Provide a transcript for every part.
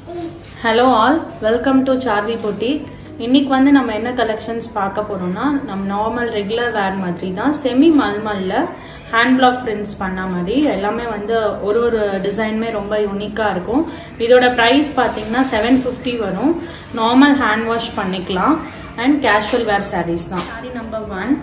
hello all welcome to Sarvi boutique இன்னைக்கு வந்து நம்ம என்ன கலெக்ஷன்ஸ் பார்க்க போறோம்னா நம்ம நார்மல் ரெகுலர் வேர் மாதிரி தான் செமி மல்மல்ல ஹேண்ட் பிளாக் பிரிண்ட்ஸ் பண்ண மாதிரி எல்லாமே வந்து ஒரு ஒரு டிசைனுமே ரொம்ப யூனிக்காக இருக்கும் இதோட ப்ரைஸ் பார்த்தீங்கன்னா செவன் ஃபிஃப்டி வரும் நார்மல் ஹேண்ட் வாஷ் பண்ணிக்கலாம் அண்ட் கேஷுவல் வேர் சாரீஸ் தான் சாரி நம்பர் ஒன்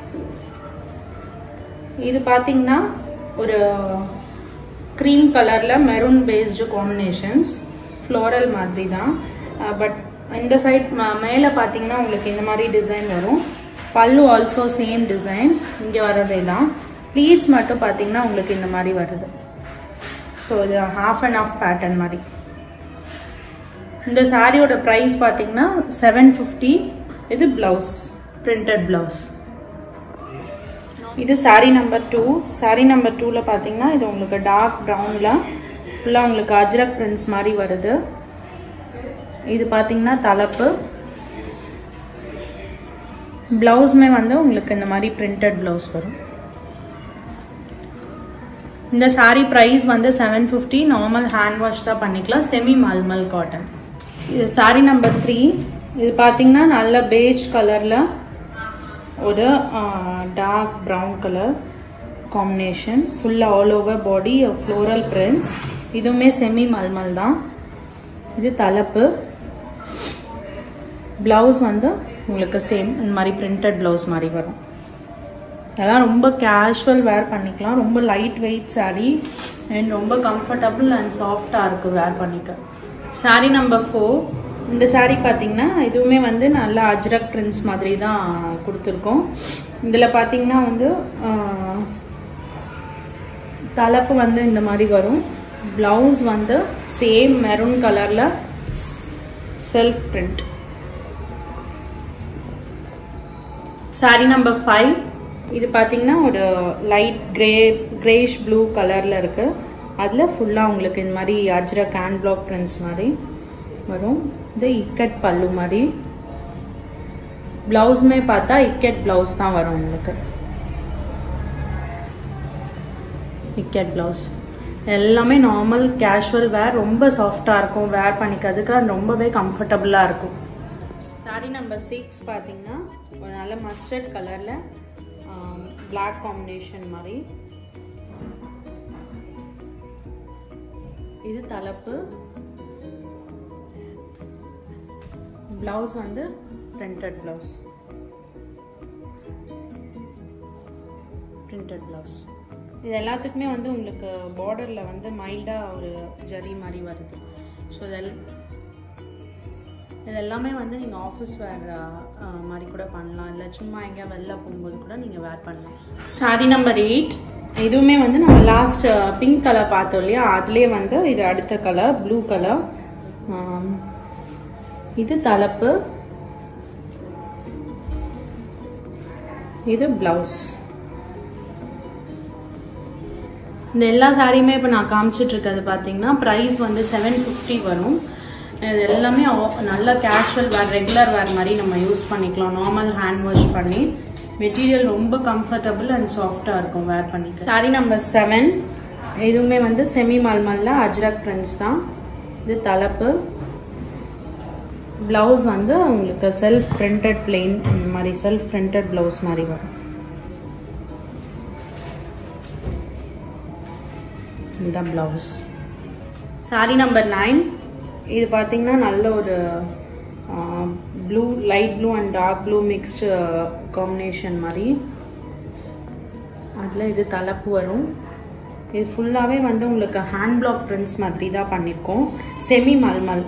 இது பார்த்தீங்கன்னா ஒரு க்ரீம் கலரில் மெரூன் பேஸ்டு காம்பினேஷன்ஸ் ஃப்ளோரல் மாதிரி தான் பட் இந்த சைட் மேலே பார்த்தீங்கன்னா உங்களுக்கு இந்த மாதிரி டிசைன் வரும் பல்லு ஆல்சோ சேம் டிசைன் இங்கே வரதே தான் ப்ளீட்ஸ் மட்டும் பார்த்தீங்கன்னா உங்களுக்கு இந்த மாதிரி வருது ஸோ இது ஹாஃப் அண்ட் ஆஃப் பேட்டர்ன் மாதிரி இந்த சாரியோட ப்ரைஸ் பார்த்தீங்கன்னா செவன் ஃபிஃப்டி இது ப்ளவுஸ் பிரிண்டட் ப்ளவுஸ் இது sari number two sari number டூவில் பார்த்தீங்கன்னா இது உங்களுக்கு டார்க் ப்ரௌனில் ஃபுல்லாக உங்களுக்கு அஜ்ரக் பிரிண்ட்ஸ் மாதிரி வருது இது பார்த்தீங்கன்னா தலைப்பு ப்ளவுஸுமே வந்து உங்களுக்கு இந்த மாதிரி பிரிண்டட் ப்ளவுஸ் வரும் இந்த சாரீ ப்ரைஸ் வந்து seven fifty normal hand wash தான் பண்ணிக்கலாம் செமி மல்மல் காட்டன் இது சாரீ நம்பர் த்ரீ இது பார்த்தீங்கன்னா நல்ல பேஜ் கலரில் ஒரு டார்க் ப்ரௌன் கலர் காம்பினேஷன் ஃபுல்லாக all over body floral prints இதுவுமே செமி மல்மல் தான் இது தலைப்பு ப்ளவுஸ் வந்து உங்களுக்கு சேம் இந்த மாதிரி பிரிண்டட் ப்ளவுஸ் மாதிரி வரும் அதெல்லாம் ரொம்ப கேஷுவல் வேர் பண்ணிக்கலாம் ரொம்ப லைட் வெயிட் சாரீ அண்ட் ரொம்ப கம்ஃபர்டபுள் அண்ட் சாஃப்டாக இருக்குது வேர் பண்ணிக்க சாரீ நம்பர் ஃபோர் இந்த சாரீ பார்த்தீங்கன்னா இதுவுமே வந்து நல்லா அஜ்ரக் பிரிண்ட்ஸ் மாதிரி தான் கொடுத்துருக்கோம் இதில் பார்த்தீங்கன்னா வந்து தலைப்பு வந்து இந்த மாதிரி வரும் ப்ளவுஸ் வந்து சேம் மெரூன் கலரில் self print sari number five இது பார்த்தீங்கன்னா ஒரு லைட் கிரே கிரேஷ் ப்ளூ கலரில் இருக்குது அதில் ஃபுல்லாக உங்களுக்கு இந்த மாதிரி அஜ்ரக் ஹேண்ட் பிளாக் பிரிண்ட்ஸ் மாதிரி வரும் இது இக்கட் பல்லு மாதிரி ப்ளவுஸுமே பார்த்தா இக்கட் ப்ளவுஸ் தான் வரும் உங்களுக்கு இக்கட் ப்ளவுஸ் எல்லாமே நார்மல் கேஷுவல் வேர் ரொம்ப சாஃப்டாக இருக்கும் வேர் பண்ணிக்கிறதுக்கு ரொம்பவே கம்ஃபர்டபுளாக இருக்கும் சாரி நம்பர் சிக்ஸ் பார்த்தீங்கன்னா ஒரு நல்ல மஸ்டர்ட் கலரில் பிளாக் காம்பினேஷன் மாதிரி இது தலைப்பு ப்ளவுஸ் வந்து பிரிண்டட் ப்ளவுஸ் பிரிண்டட் ப்ளவுஸ் இது எல்லாத்துக்குமே வந்து உங்களுக்கு பார்டரில் வந்து மைல்டாக ஒரு ஜரி மாதிரி வருது ஸோ இதெல்லாம் இது எல்லாமே வந்து நீங்கள் ஆஃபீஸ் வேர் மாதிரி கூட பண்ணலாம் இல்லை சும்மா எங்கேயா வெளில போகும்போது கூட நீங்கள் வேர் பண்ணலாம் சாரி நம்பர் எயிட் இதுவுமே வந்து நம்ம லாஸ்ட் பிங்க் கலர் பார்த்தோம் இல்லையா அதுலேயே வந்து இது அடுத்த கலர் ப்ளூ கலர் இது தலைப்பு இது ப்ளவுஸ் இந்த எல்லா சாரியுமே இப்போ நான் காமிச்சிட்டு இருக்கிறது பார்த்தீங்கன்னா ப்ரைஸ் வந்து செவன் ஃபிஃப்டி வரும் இது எல்லாமே நல்ல கேஷுவல் வேர் ரெகுலர் வேர் மாதிரி நம்ம யூஸ் பண்ணிக்கலாம் நார்மல் ஹேண்ட் வாஷ் பண்ணி மெட்டீரியல் ரொம்ப கம்ஃபர்டபுள் அண்ட் சாஃப்டாக இருக்கும் வேர் பண்ணி சாரி நம்பர் செவன் இதுவுமே வந்து செமி மல்மல்ல அஜ்ரக் பிரிண்ட்ஸ் தான் இது தலைப்பு ப்ளவுஸ் வந்து உங்களுக்கு செல்ஃப் பிரிண்டட் பிளெயின் இந்த மாதிரி செல்ஃப் பிரிண்டட் ப்ளவுஸ் மாதிரி வரும் இந்த ப்ளவுஸ் சாரி நம்பர் நைன் இது பார்த்தீங்கன்னா நல்ல ஒரு blue light blue and dark blue mixed combination மாதிரி அதில் இது தலைப்பு வரும் இது ஃபுல்லாகவே வந்து உங்களுக்கு ஹேண்ட் பிளாக் பிரிண்ட்ஸ் மாதிரி தான் பண்ணியிருக்கோம் செமி மல்மல்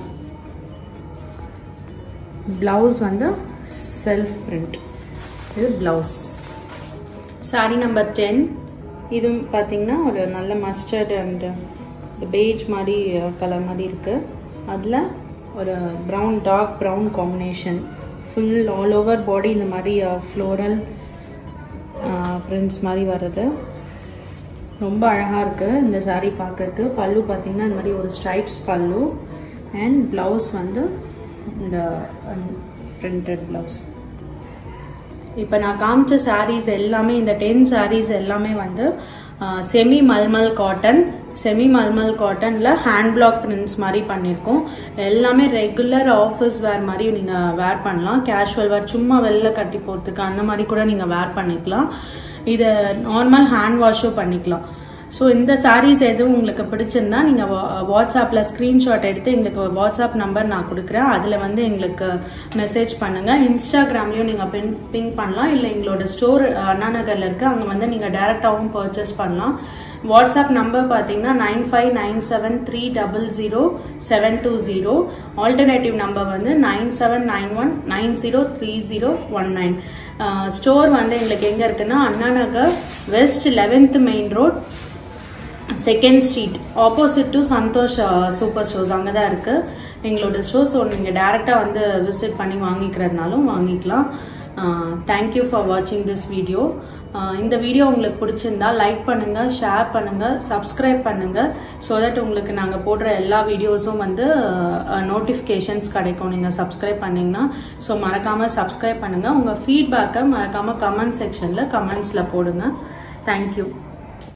ப்ளவுஸ் வந்து செல்ஃப் பிரிண்ட் இது ப்ளவுஸ் சாரி நம்பர் டென் இதுவும் பார்த்தீங்கன்னா ஒரு நல்ல மஸ்டர்ட் அண்ட் பேஜ் மாதிரி கலர் மாதிரி இருக்குது அதில் ஒரு brown dark brown combination full all over body இந்த மாதிரி ஃப்ளோரல் பிரிண்ட்ஸ் மாதிரி வருது ரொம்ப அழகாக இருக்குது இந்த சாரீ பார்க்கறதுக்கு பல்லு பார்த்திங்கன்னா இந்த மாதிரி ஒரு ஸ்ட்ரைப்ஸ் பல்லு அண்ட் ப்ளவுஸ் வந்து இந்த பிரிண்டட் ப்ளவுஸ் இப்போ நான் காமிச்ச சாரீஸ் எல்லாமே இந்த டென் சாரீஸ் எல்லாமே வந்து semi mulmul cotton semi mulmul காட்டனில் ஹேண்ட் பிளாக் பிரிண்ட்ஸ் மாதிரி பண்ணியிருக்கோம் எல்லாமே ரெகுலர் ஆஃபீஸ் வேர் மாதிரி நீங்கள் வேர் பண்ணலாம் கேஷுவல் வேர் சும்மா வெளில கட்டி போகிறதுக்கு அந்த மாதிரி கூட நீங்கள் வேர் பண்ணிக்கலாம் இதை நார்மல் ஹேண்ட் வாஷும் பண்ணிக்கலாம் ஸோ இந்த சாரீஸ் எதுவும் உங்களுக்கு பிடிச்சிருந்தா நீங்கள் வாட்ஸ்அப்பில் ஸ்க்ரீன்ஷாட் எடுத்து எங்களுக்கு வாட்ஸ்அப் நம்பர் நான் கொடுக்குறேன் அதில் வந்து எங்களுக்கு மெசேஜ் பண்ணுங்கள் இன்ஸ்டாகிராம்லேயும் நீங்கள் பின் பிங் பண்ணலாம் இல்லை எங்களோட ஸ்டோர் அண்ணா நகரில் இருக்குது அங்கே வந்து நீங்கள் டேரெக்டாகவும் பர்ச்சேஸ் பண்ணலாம் வாட்ஸ்அப் நம்பர் பார்த்தீங்கன்னா nine five nine seven three double zero seven two zero alternative number வந்து nine seven nine one nine zero three zero one nine store வந்து எங்களுக்கு எங்கே இருக்குன்னா Anna Nagar west eleventh main road second street opposite to Santhosh super stores அங்கே தான் இருக்குது எங்களோட store so நீங்கள் டேரெக்டாக வந்து விசிட் பண்ணி வாங்கிக்கிறதுனாலும் வாங்கிக்கலாம் தேங்க்யூ ஃபார் வாட்சிங் திஸ் வீடியோ இந்த வீடியோ உங்களுக்கு பிடிச்சிருந்தா லைக் பண்ணுங்கள் ஷேர் பண்ணுங்கள் சப்ஸ்கிரைப் பண்ணுங்கள் ஸோ தட் உங்களுக்கு நாங்கள் போடுற எல்லா வீடியோஸும் வந்து நோட்டிஃபிகேஷன்ஸ் கிடைக்கும் நீங்கள் சப்ஸ்கிரைப் பண்ணிங்கன்னா ஸோ மறக்காமல் சப்ஸ்கிரைப் பண்ணுங்கள் உங்கள் ஃபீட்பேக்கை மறக்காமல் கமெண்ட் செக்ஷனில் கமெண்ட்ஸில் போடுங்க தேங்க்யூ